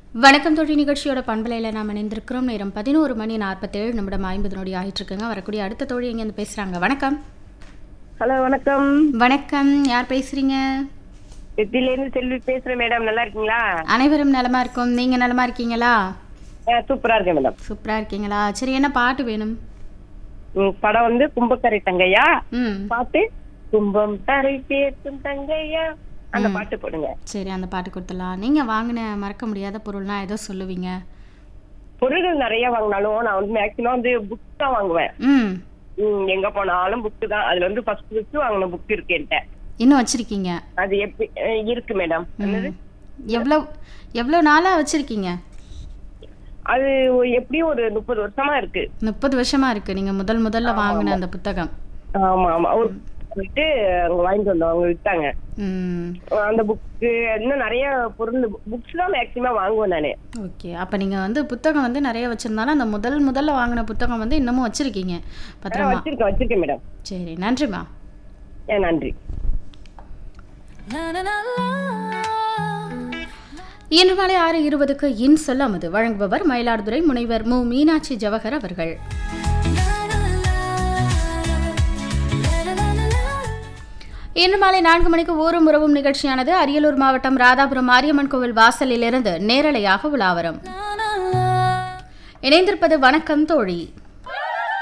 வணக்கம் தொழில் நிகழ்ச்சியோட பண்பலையில் நாம் இணைந்திருக்கிறோம் நேரம் பதினோரு மணி நாற்பத்தேழு நிமிடம் ஐம்பது நொடி ஆயிட்டு இருக்குங்க வரக்கூடிய அடுத்த தோழி எங்கேருந்து பேசுகிறாங்க வணக்கம் ஹலோ வணக்கம் வணக்கம் யார் பேசுறீங்க வெற்றிலேருந்து செல்வி பேசுறேன் மேடம் நல்லா இருக்கீங்களா அனைவரும் நலமா இருக்கும் நீங்க நலமா இருக்கீங்களா ஆ, சூப்பரா இருக்கேன் மேடம் சூப்பரா இருக்கீங்களா சரி என்ன பாட்டு வேணும் ம், படம் வந்து கும்பக்கரை தங்கையா ம் பாட்டு கும்பம் தரை பேசும் தங்கையா அந்த பாட்டு போடுங்க சரி அந்த பாட்டு கொடுத்துடலாம் நீங்க வாங்கின மறக்க முடியாத பொருள்னா ஏதோ சொல்லுவீங்க பொருள்கள் நிறைய வாங்கினாலும் நான் வந்து மேக்சிமம் வந்து புக் தான் வாங்குவேன் ம் ம், எங்க போனாலும் புக் தான் அதுல வந்து ஃபர்ஸ்ட் ஃபர்ஸ்ட் வாங்கின புக் இருக்கு என்கிட்ட இன்னும் வச்சிருக்கீங்க அது எப்படி அஹ், இருக்கு மேடம் என்னது எவ்வளோ எவ்வளோ நாளா வச்சிருக்கீங்க அது ஒரு- எப்படியும் ஒரு முப்பது வருஷமா இருக்கு முப்பது வருஷமா இருக்கு நீங்க முதல் முதல்ல வாங்கின அந்த புத்தகம் ஆமா ஆமா ஒரு போயிட்டு அங்க வாங்கிட்டு வந்தோம் அவங்க வித்தாங்க ம் அந்த புக்கு இன்னும் நிறைய பொருள் புக்ஸ் தான் மேக்சிமம் வாங்குவேன் நானு ஓகே அப்போ நீங்கள் வந்து புத்தகம் வந்து நிறைய வச்சுருந்தாலும் அந்த முதல் முதல்ல வாங்கின புத்தகம் வந்து இன்னமும் வச்சுருக்கீங்க ஆ, பத்திரமா வச்சிருக்கேன் வச்சிருக்கேன் மேடம் சரி நன்றிம்மா ஏ நன்றி இன்று மாலை ஆறு இருபதுக்கு இன் சொல்லாமது வழங்குபவர் மயிலாடுதுறை முனைவர் மு மீனாட்சி ஜவஹர் அவர்கள் இன்று மாலை நான்கு மணிக்கு ஊரும் உறவும் நிகழ்ச்சியானது அரியலூர் மாவட்டம் ராதாபுரம் மாரியம்மன் கோவில் வாசலிலிருந்து நேரலையாக உலாவரும் இணைந்திருப்பது வணக்கம் தோழி